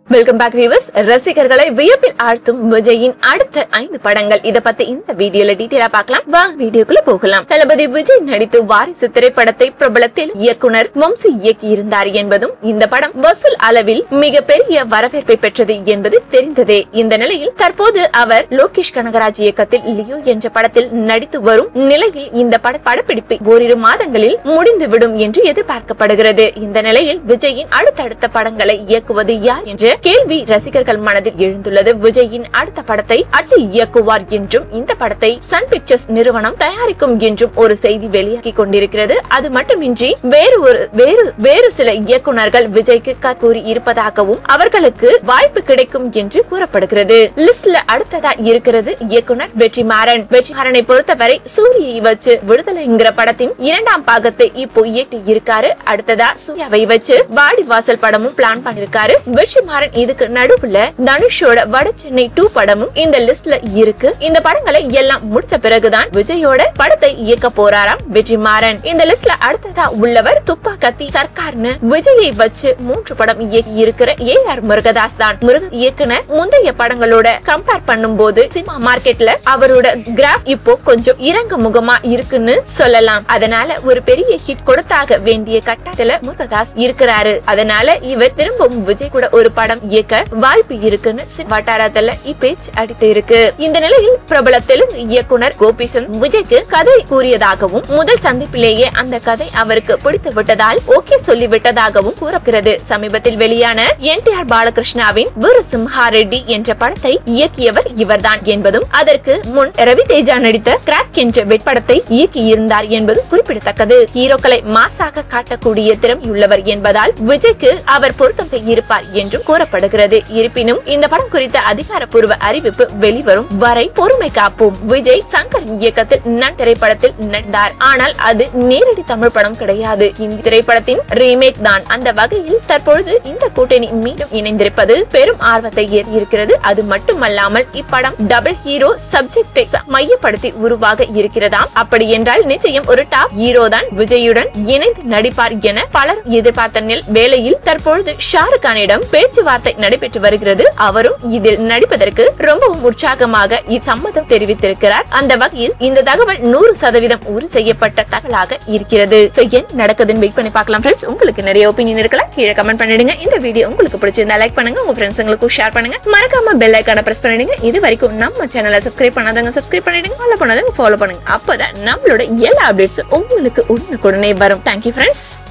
welcome back viewers ரசிகர்களை வியப்பில் ஆழ்த்தும் விஜயின் அடுத்த ஐந்து படங்கள் இத பத்தி இந்த வீடியோல டீடைலா பார்க்கலாம் வாங்க வீடியோக்குள்ள போகலாம் தளபதி விஜய் நடித்து வாரிசு திரைப்படத்தை பிரபலத்தில் இயக்குனர் வம்சி இயக்கி இருந்தார் என்பதும் இந்த படம் வசூல் அளவில் மிக பெரிய வரவேற்பை பெற்றது என்பது தெரிந்ததே இந்த நிலையில் தற்போது அவர் லோகேஷ் கனகராஜ் இயக்கத்தில் லியோ என்ற படத்தில் நடித்து வரும் நிலையில் இந்த பட படப்பிடிப்பு ஓரிரு மாதங்களில் முடிந்துவிடும் என்று எதிர்பார்க்கப்படுகிறது இந்த நிலையில் விஜயின் அடுத்தடுத்த படங்களை இயக்குவது யார் என்ற கேள்வி ரசிகர்கள் மனதில் எழுந்துள்ளது விஜயின் அடுத்த படத்தை அட்லி இயக்குவார் என்றும் இந்த படத்தை சன் பிக்சர்ஸ் நிறுவனம் தயாரிக்கும் என்றும் ஒரு செய்தி வெளியாகி கொண்டிருக்கிறது அது மட்டுமின்றி வேறு ஒரு வேறு வேறு சில இயக்குனர்கள் விஜய்க்கு கதை கூறி இருப்பதாகவும் அவர்களுக்கு வாய்ப்பு கிடைக்கும் என்று கூறப்படுகிறது லிஸ்ட்ல அடுத்ததா இருக்கிறது இயக்குனர் வெற்றிமாறன் வெற்றிமாறனை பொறுத்தவரை சூரியை வச்சு விடுதலைங்கிற படத்தின் இரண்டாம் பாகத்தை இப்போ இயக்கி இருக்காரு அடுத்ததா சூர்யாவை வச்சு வாடி வாசல் படமும் பிளான் பண்ணிருக்காரு வெற்றிமாறன் இதுக்கு நடுவுல தனுஷோட வட சென்னை டூ படமும் இந்த லிஸ்ட்ல இருக்கு இந்த படங்களை எல்லாம் முடிச்ச பிறகுதான் விஜயோட படத்தை இயக்க போறாராம் வெற்றிமாறன் இந்த லிஸ்ட்ல அடுத்ததா உள்ளவர் துப்பா கத்தி சர்க்கார்னு விஜயை வச்சு மூன்று படம் இயக்கி இருக்கிற ஏ ஆர் முருகதாஸ் தான் முருக இயக்குன முந்தைய படங்களோட கம்பேர் பண்ணும்போது சினிமா மார்க்கெட்ல அவரோட கிராஃப் இப்போ கொஞ்சம் இறங்கு முகமா இருக்குன்னு சொல்லலாம் அதனால ஒரு பெரிய ஹிட் கொடுத்தாக வேண்டிய கட்டத்துல முருகதாஸ் இருக்கிறாரு அதனால இவர் திரும்பவும் விஜய் கூட ஒரு படம் இயக்க வாய்ப்பு இருக்குன்னு சில வட்டாரத்துல இப்பேச்சு அடிட்டு இருக்கு இந்த நிலையில் பிரபல தெலுங்கு இயக்குனர் கோபிசன் விஜய்க்கு கதை கூறியதாகவும் முதல் சந்திப்பிலேயே அந்த கதை அவருக்கு பிடித்து விட்டதால் ஓகே சொல்லி விட்டதாகவும் கூறப்படுகிறது சமீபத்தில் வெளியான என் டி ஆர் பாலகிருஷ்ணாவின் வீர சிம்ஹா ரெட்டி என்ற படத்தை இயக்கியவர் இவர்தான் என்பதும் அதற்கு முன் ரவி தேஜா நடித்த கிராக் என்ற வெட்படத்தை இயக்கி இருந்தார் என்பது குறிப்பிடத்தக்கது ஹீரோக்களை மாசாக காட்டக்கூடிய திறமையுள்ளவர் என்பதால் விஜய்க்கு அவர் பொருத்தம் இருப்பார் என்றும் கூறப்படுகிறது இருப்பினும் இந்த படம் குறித்த அதிகாரப்பூர்வ அறிவிப்பு வெளிவரும் வரை பொறுமை காப்போம் விஜய் சங்கர் இயக்கத்தில் நன் திரைப்படத்தில் நடித்தார் ஆனால் அது நேரடி தமிழ் படம் கிடையாது இந்த திரைப்படத்தின் ரீமேக் தான் அந்த வகையில் தற்பொழுது இந்த கூட்டணி மீண்டும் இணைந்திருப்பது பெரும் ஆர்வத்தை ஏறியிருக்கிறது அது மட்டுமல்லாமல் இப்படம் டபுள் ஹீரோ சப்ஜெக்டை மையப்படுத்தி உருவாக இருக்கிறதாம் அப்படி என்றால் நிச்சயம் ஒரு டாப் ஹீரோ தான் விஜயுடன் இணைந்து நடிப்பார் என பலர் எதிர்பார்த்த நில் வேளையில் தற்பொழுது ஷாருக் கானிடம் பேச்சுவார்த்தை நடைபெற்று வருகிறது அவரும் இதில் நடிப்பதற்கு ரொம்பவும் உற்சாகமாக இச்சம்மதம் தெரிவித்திருக்கிறார் அந்த வகையில் இந்த தகவல் நூறு சதவீதம் உறுதி செய்யப்பட்ட தகவலாக இருக்கிறது So, என்ன நடக்குதுன்னு வெயிட் பண்ணி பார்க்கலாம் ஃப்ரெண்ட்ஸ் உங்களுக்கு நிறைய ஒப்பீனியன் இருக்கலாம் கீழே கமெண்ட் பண்ணிடுங்க இந்த வீடியோ உங்களுக்கு பிடிச்சிருந்தா லைக் பண்ணுங்க உங்க ஃப்ரெண்ட்ஸுங்களுக்கும் ஷேர் பண்ணுங்க மறக்காம பெல் ஐக்கான பிரஸ் பண்ணிடுங்க இது வரைக்கும் நம்ம சேனலை சப்ஸ்கிரைப் பண்ணாதவங்க சப்ஸ்கிரைப் பண்ணிடுங்க ஃபாலோ பண்ணாதவங்க ஃபாலோ பண்ணுங்க அப்பதான் நம்மளோட எல்லா அப்டேட்ஸும் உங்களுக்கு உடனுக்குடனே வரும் தேங்க்யூ ஃப்ரெண்ட்ஸ்